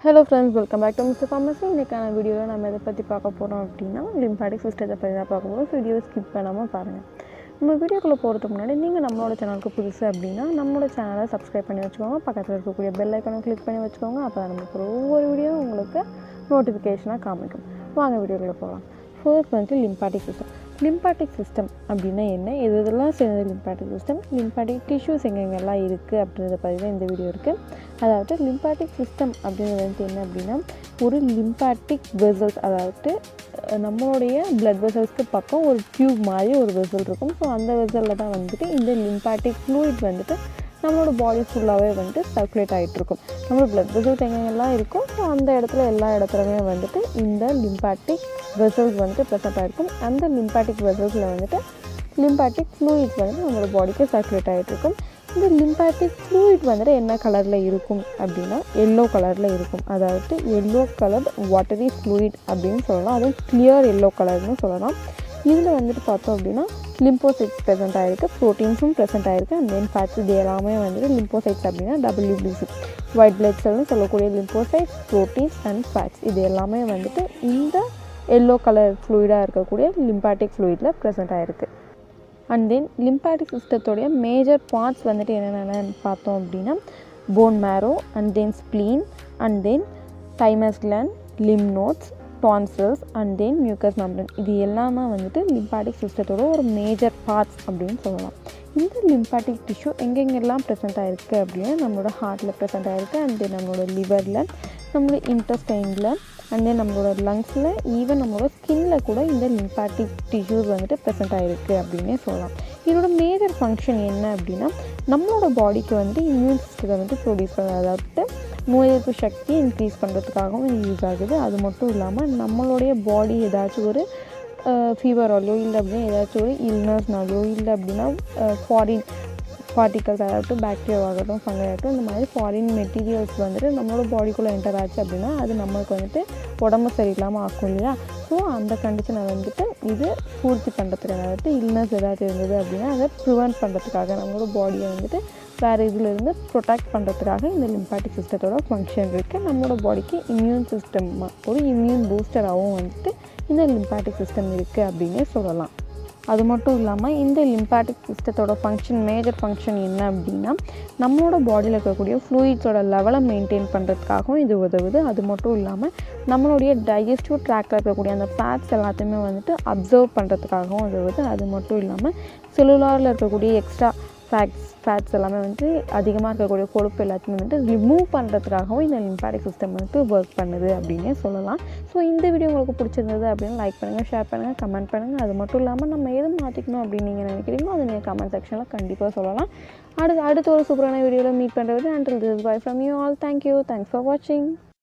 hello friends welcome back to mister pharmacy இன்றைக்கான வீடியோவில் நம்ம எதை பற்றி பார்க்க போகிறோம் அப்படின்னா லிம்பாட்டிக் சிஸ்டத்தை பற்றி தான் பார்க்க போகிறோம் வீடியோ ஸ்கிப் பண்ணாமல் பாருங்கள் நம்ம வீடியோக்குள்ளே போகிறதுக்கு முன்னாடி நீங்கள் நம்மளோட சேனலுக்கு புதுசு அப்படின்னா நம்மளோட சேனலை சப்ஸ்கிரைப் பண்ணி வச்சுக்கோங்க பக்கத்தில் இருக்கக்கூடிய பெல் ஐக்கனும் கிளிக் பண்ணி வச்சுக்கோங்க அப்போ தான் நமக்கு ஒவ்வொரு வீடியோ உங்களுக்கு நோட்டிஃபிகேஷனாக காமிக்கும் வாங்க வீடியோக்குள்ளே போகலாம் ஃபர்ஸ்ட் வந்துட்டு லிம்பாட்டிக் சிஸ்டம் லிம்பாட்டிக் சிஸ்டம் அப்படின்னா என்ன எது இதெல்லாம் சேர்ந்தது லிம்பாட்டிக் சிஸ்டம் லிம்பாட்டிக் டிஷ்யூஸ் எங்கெங்கெல்லாம் இருக்குது அப்படின்றத பற்றி தான் இந்த வீடியோ இருக்குது அதாவது லிம்பாட்டிக் சிஸ்டம் அப்படின்றது வந்துட்டு என்ன அப்படின்னா ஒரு லிம்பாட்டிக் வெசல்ஸ் அதாவது அஹ், நம்மளுடைய பிளட் வெசல்ஸ்க்கு பக்கம் ஒரு டியூப் மாதிரி ஒரு வெசல் இருக்கும் ஸோ அந்த வெசலில் தான் வந்துட்டு இந்த லிம்பாட்டிக் ஃப்ளூயிட் வந்துட்டு நம்மளோட பாடி ஃபுல்லாகவே வந்துட்டு சர்க்குலேட் ஆகிட்டு இருக்கும் நம்மளோட பிளட் வெசல்ஸ் எங்கெங்கெல்லாம் இருக்கோ ஸோ அந்த இடத்துல எல்லா இடத்துலையுமே வந்துட்டு இந்த லிம்பாட்டிக் வெசல்ஸ் வந்துட்டு ப்ரெசென்ட் ஆகிருக்கும் அந்த லிம்பாட்டிக் வெசல்ஸில் வந்துட்டு லிம்பாட்டிக் ஃப்ளூயிட்ஸ் வந்துட்டு நம்மளோட பாடிக்கு சர்க்குலேட் ஆகிட்டு இருக்கும் இந்த லிம்பாட்டிக் ஃப்ளூயிட் வந்துட்டு என்ன கலரில் இருக்கும் அப்படின்னா எல்லோ கலரில் இருக்கும் அதாவது எல்லோ கலர் வாட்டரி ஃப்ளூயிட் அப்படின்னு சொல்லலாம் அதுவும் கிளியர் எல்லோ கலர்னு சொல்லலாம் இதில் வந்துட்டு பார்த்தோம் அப்படின்னா லிம்போசைட்ஸ் ப்ரெசென்ட் ஆகிருக்கு ப்ரோட்டீன்ஸும் ப்ரெசென்ட் ஆகிருக்கு அண்ட் தென் ஃபேட்ஸ் இது எல்லாமே வந்துட்டு லிம்போசைட்ஸ் அப்படின்னா டபிள்யூபிசி ஒயிட் பிளட் செல்னு சொல்லக்கூடிய லிம்போசைட்ஸ் ப்ரோட்டீன்ஸ் அண்ட் ஃபேட்ஸ் இது எல்லாமே வந்துட்டு இந்த எல்லோ கலர் ஃப்ளூயிடாக இருக்கக்கூடிய லிம்பாட்டிக் ஃப்ளூயிடில் ப்ரெசென்ட் ஆகிருக்கு அண்ட் தென் லிம்பாட்டிக் சிஸ்டத்தோடைய மேஜர் பார்ட்ஸ் வந்துட்டு என்னென்னு பார்த்தோம் அப்படின்னா bone marrow and then spleen and then thymus gland lymph nodes tonsils and then mucous membrane இது எல்லாமே வந்துட்டு லிம்பாட்டிக் சிஸ்டத்தோட ஒரு மேஜர் பார்ட்ஸ் அப்படின்னு சொல்லலாம் இந்த லிம்பாட்டிக் டிஷ்யூ எங்கெங்கெல்லாம் ப்ரெசென்ட் ஆகிருக்கு அப்படின்னா நம்மளோட ஹார்ட்டில் ப்ரெசென்ட் ஆகிருக்கு அண்ட் தென் நம்மளோட லிவரில் நம்மளோட இன்டெஸ்டைனில் அண்ட் தென் நம்மளோட லங்ஸில் ஈவன் நம்மளோட ஸ்கின்ல கூட இந்த லிம்பாட்டிக் டிஷ்யூஸ் வந்துட்டு ப்ரெசென்ட் ஆகிருக்கு அப்படின்னே சொல்லலாம் இதோட மேஜர் ஃபங்க்ஷன் என்ன அப்படின்னா நம்மளோட பாடிக்கு வந்து இம்யூன் சிஸ்டத்தை வந்து ப்ரொடியூஸ் பண்ண அதாவது நோய் எதிர்ப்பு சக்தியை இன்க்ரீஸ் பண்ணுறதுக்காகவும் இது யூஸ் ஆகுது அது மட்டும் இல்லாமல் நம்மளுடைய பாடி ஏதாச்சும் ஒரு ஃபீவராலையோ இல்லை அப்படின்னா ஏதாச்சும் ஒரு இல்னஸ்னாலையோ இல்லை அப்படின்னா ஃபாரின் பார்ட்டிகல்ஸ் அதாவது பாக்டீரியாவாகட்டும் ஃபங்கை ஆகட்டும் இந்த மாதிரி ஃபாரின் மெட்டீரியல்ஸ் வந்துட்டு நம்மளோட பாடிக்குள்ளே என்டர் ஆச்சு அப்படின்னா அது நம்மளுக்கு வந்துட்டு உடம்பு சரியில்லாமல் ஆக்கும் இல்லையா ஸோ அந்த கண்டிஷனை வந்துட்டு இது பூர்த்தி பண்ணுறதுக்காக அதாவது இல்னஸ் ஏதாச்சும் இருந்தது அப்படின்னா அதை ப்ரிவெண்ட் பண்ணுறதுக்காக நம்மளோட பாடியை வந்துட்டு வேறு இதிலிருந்து ப்ரொடெக்ட் பண்ணுறதுக்காக இந்த லிம்பாட்டிக் சிஸ்டத்தோட ஃபங்க்ஷன் இருக்குது நம்மளோட பாடிக்கு இம்யூன் சிஸ்டம் ஒரு இம்யூன் பூஸ்டராகவும் வந்துட்டு இந்த லிம்பாட்டிக் சிஸ்டம் இருக்குது அப்படின்னே சொல்லலாம் அது மட்டும் இல்லாமல் இந்த லிம்பாட்டிக் சிஸ்டத்தோட ஃபங்க்ஷன் மேஜர் ஃபங்க்ஷன் என்ன அப்படின்னா நம்மளோட பாடியில் இருக்கக்கூடிய ஃப்ளூயிட்ஸோட லெவலை மெயின்டைன் பண்ணுறதுக்காகவும் இது உதவுது அது மட்டும் இல்லாமல் நம்மளுடைய டைஜஸ்டிவ் ட்ராக்டில் இருக்கக்கூடிய அந்த ஃபேட்ஸ் எல்லாத்தையுமே வந்துட்டு அப்சர்வ் பண்ணுறதுக்காகவும் உதவுது அது மட்டும் இல்லாமல் செல்லுலாரில் இருக்கக்கூடிய எக்ஸ்ட்ரா ஃபேட்ஸ் ஃபேட்ஸ் எல்லாமே வந்து அதிகமாக இருக்கக்கூடிய கொழுப்பு எல்லாத்தையுமே வந்துட்டு ரிமூவ் பண்ணுறதுக்காகவும் இந்த லிம்பாட்டிக் சிஸ்டம் வந்துட்டு ஒர்க் பண்ணுது அப்படின்னே சொல்லலாம் ஸோ இந்த வீடியோ உங்களுக்கு பிடிச்சிருந்தது அப்படின்னு லைக் பண்ணுங்கள் ஷேர் பண்ணுங்கள் கமெண்ட் பண்ணுங்கள் அது மட்டும் இல்லாமல் நம்ம எது மாற்றிக்கணும் அப்படின்னு நீங்கள் நினைக்கிறீங்களோ அதை நீங்கள் கமெண்ட் செக்ஷனில் கண்டிப்பாக சொல்லலாம் அடுத்து அடுத்த ஒரு சூப்பரான வீடியோவில் மீட் பண்ணுறது until this bye from you all thank you thanks for வாட்சிங்